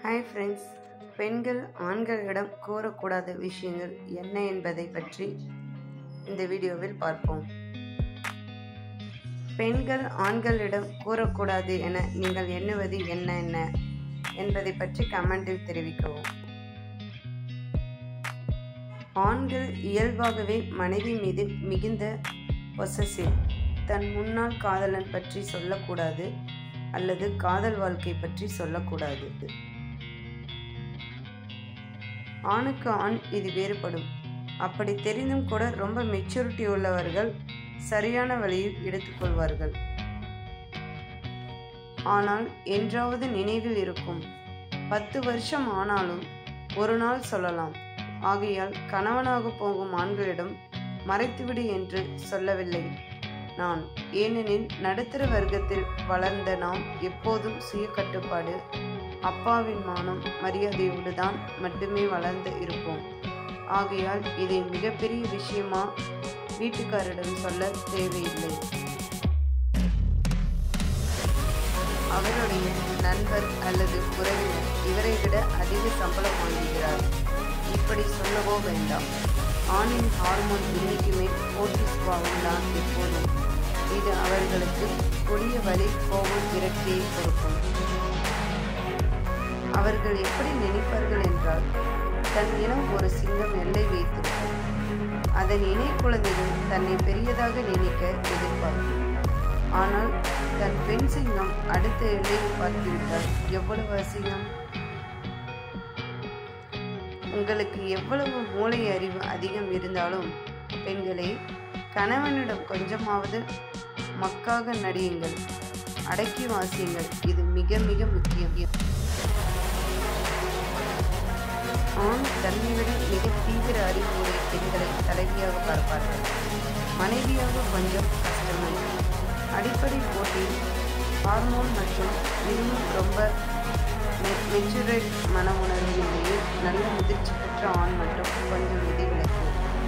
hi friends பெண்கள் ஆண்களிடம் கூறக்கூடாத விஷயங்கள் என்ன என்பதை பற்றி இந்த வீடியோவில் பார்ப்போம் பெண்கள் ஆண்களிடம் கூறக்கூடாது என நீங்கள் எண்ணுவது என்ன என்ன என்பதை பற்றி கமெண்டில் தெரிவிக்கவும் ஆண்கள் இயல்பாகவே மனைவி மீது மிகுந்த பொசசிவ் தன் முன்னாள் காதலன் பற்றி சொல்லக்கூடாது அல்லது காதல் வாழ்க்கை பற்றி சொல்லக்கூடாது ஆணுக்கு ஆண் இது வேறுபடும் அப்படி தெரிந்தும் கூட ரொம்ப மெச்சூரிட்டி உள்ளவர்கள் சரியான வழியில் எடுத்துக்கொள்வார்கள் ஆனால் என்றாவது நினைவில் இருக்கும் பத்து வருஷம் ஆனாலும் ஒரு நாள் சொல்லலாம் ஆகையால் கணவனாக போகும் ஆண்களிடம் மறைத்துவிடு என்று சொல்லவில்லை நான் ஏனெனில் நடுத்தர வர்க்கத்தில் வளர்ந்த நாம் எப்போதும் சுய கட்டுப்பாடு அப்பாவின் மானம் மரியாதையோடு தான் மட்டுமே வளர்ந்து இருப்போம் ஆகையால் இதை மிகப்பெரிய விஷயமா வீட்டுக்காரரிடம் சொல்ல தேவையில்லை அவருடைய நண்பர் அல்லது உறவினர் இவரை விட அதிக சம்பளம் வாங்குகிறார் இப்படி சொல்லவோ வேண்டாம் ஆணின் ஹார்மோன் இன்னைக்குமே போட்டி சுபாவம் தான் எப்போதும் இது அவர்களுக்கு கொடிய வலி கோபம் விரக்தியை கொடுக்கும் அவர்கள் எப்படி நினைப்பார்கள் என்றால் தன் இனம் ஒரு சிங்கம் எல்லை வைத்திருக்கும் அதன் இணை குழந்தைகள் தன்னை பெரியதாக நினைக்க எதிர்பார்க்கும் ஆனால் தன் பெண் சிங்கம் அடுத்த எல்லையை பார்த்துவிட்டால் எவ்வளவு அசிங்கம் உங்களுக்கு எவ்வளவு மூளை அறிவு அதிகம் இருந்தாலும் பெண்களே கணவனிடம் கொஞ்சமாவது மக்காக நடியுங்கள் அடக்கி வாசியுங்கள் இது மிக மிக முக்கியம் ஆண் தன்னை விட மிக தீவிர அறிவுரை பெண்களை தலைவியாக பார்ப்பார்கள் மனைவியாக கொஞ்சம் கஷ்டமே அடிப்படை போட்டி ஹார்மோன் மற்றும் இன்னும் ரொம்ப மெச்சூரேட் மன உணர்விலேயே நல்ல முதிர்ச்சி பெற்ற ஆண் மட்டும் கொஞ்சம் விதிவிலக்கு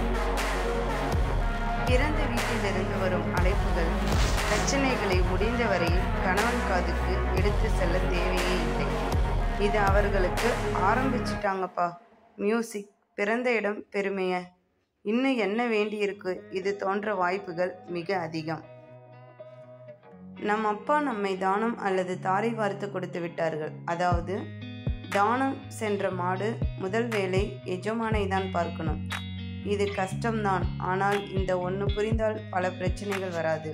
பிறந்த வீட்டிலிருந்து வரும் அழைப்புகள் பிரச்சனைகளை முடிந்த வரையில் கணவன் காதுக்கு எடுத்து செல்ல தேவையே இல்லை இது அவர்களுக்கு ஆரம்பிச்சிட்டாங்கப்பா மியூசிக் பிறந்த இடம் பெருமைய இன்னும் என்ன வேண்டியிருக்கு இது தோன்ற வாய்ப்புகள் மிக அதிகம் நம் அப்பா நம்மை தானம் அல்லது தாரை வார்த்து கொடுத்து விட்டார்கள் அதாவது தானம் சென்ற மாடு முதல் வேலை எஜமானை தான் பார்க்கணும் இது கஷ்டம்தான் ஆனால் இந்த ஒன்று புரிந்தால் பல பிரச்சனைகள் வராது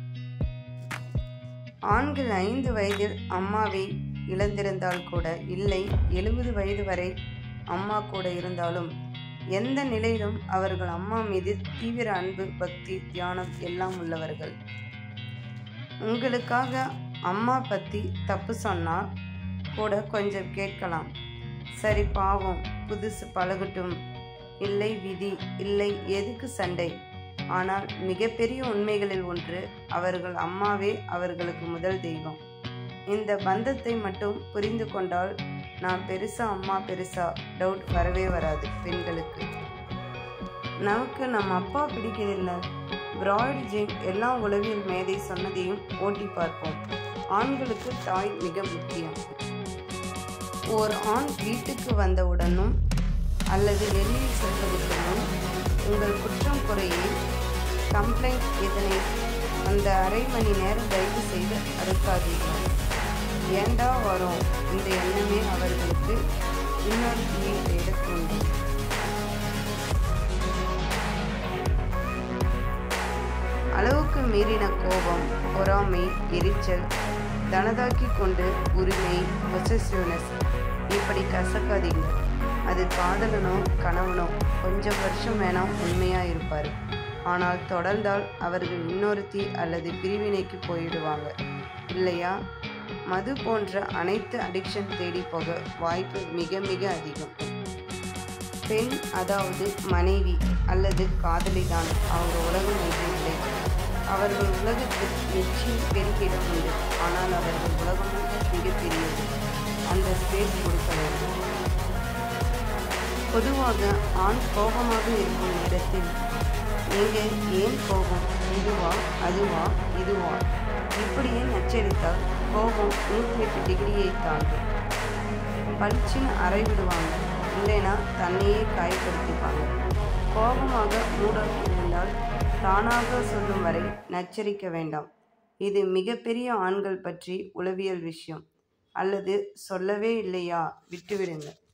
ஆண்கள் ஐந்து வயதில் அம்மாவை இழந்திருந்தால் கூட இல்லை எழுபது வயது வரை அம்மா கூட இருந்தாலும் எந்த நிலையிலும் அவர்கள் அம்மா மீது தீவிர அன்பு பக்தி தியானம் எல்லாம் உள்ளவர்கள் உங்களுக்காக அம்மா பற்றி தப்பு சொன்னால் கூட கொஞ்சம் கேட்கலாம் சரி பாவம் புதுசு பழகட்டும் இல்லை விதி இல்லை எதுக்கு சண்டை ஆனால் மிகப்பெரிய உண்மைகளில் ஒன்று அவர்கள் அம்மாவே அவர்களுக்கு முதல் தெய்வம் இந்த பந்தத்தை மட்டும் புரிந்து கொண்டால் நான் பெருசா அம்மா பெருசா டவுட் வரவே வராது பெண்களுக்கு நமக்கு நம்ம அப்பா பிடிக்கதில்லை பிராய்டு ஜிங் எல்லா உளவியல் மேதை சொன்னதையும் ஓட்டி பார்ப்போம் ஆண்களுக்கு தாய் மிக முக்கியம் ஓர் ஆண் வீட்டுக்கு வந்தவுடனும் அல்லது வெளியில் செல்வதற்கு முன் உங்கள் குற்றம் குறையை கம்ப்ளைண்ட் இதனை அந்த அரை மணி நேரம் தயவு செய்து அறுக்காதீர்கள் ஏண்டா வரும் இந்த எண்ணமே அவர்களுக்கு இன்னொரு தீயை தேட தூண்டும் அளவுக்கு மீறின கோபம் பொறாமை எரிச்சல் தனதாக்கி கொண்டு உரிமை பொசசிவ்னஸ் இப்படி கசக்காதீங்க அது காதலனோ கணவனோ கொஞ்சம் வருஷம் வேணா உண்மையா இருப்பார் ஆனால் தொடர்ந்தால் அவர்கள் இன்னொருத்தி அல்லது பிரிவினைக்கு போயிடுவாங்க இல்லையா மது போன்ற அனைத்து அடிக்ஷன் தேடி போக வாய்ப்பு மிக மிக அதிகம் பெண் அதாவது மனைவி அல்லது காதலி தான் அவங்க உலகம் என்று இல்லை அவர்கள் உலகத்தில் நிச்சயம் பெருகிடம் உண்டு ஆனால் அவர்கள் உலகமும் மிகப்பெரியது அந்த ஸ்பேஸ் கொடுக்க வேண்டும் பொதுவாக ஆண் கோபமாக இருக்கும் நேரத்தில் நீங்கள் ஏன் கோபம் இதுவா அதுவா இதுவா இப்படியே நச்சரித்தால் கோபம் நூற்றி எட்டு டிகிரியை தாண்டும் பளிச்சுன்னு அறை விடுவாங்க இல்லைன்னா தன்னையே காயப்படுத்திப்பாங்க கோபமாக மூடர் இருந்தால் தானாக சொல்லும் வரை நச்சரிக்க வேண்டாம் இது மிகப்பெரிய ஆண்கள் பற்றி உளவியல் விஷயம் அல்லது சொல்லவே இல்லையா விட்டுவிடுங்க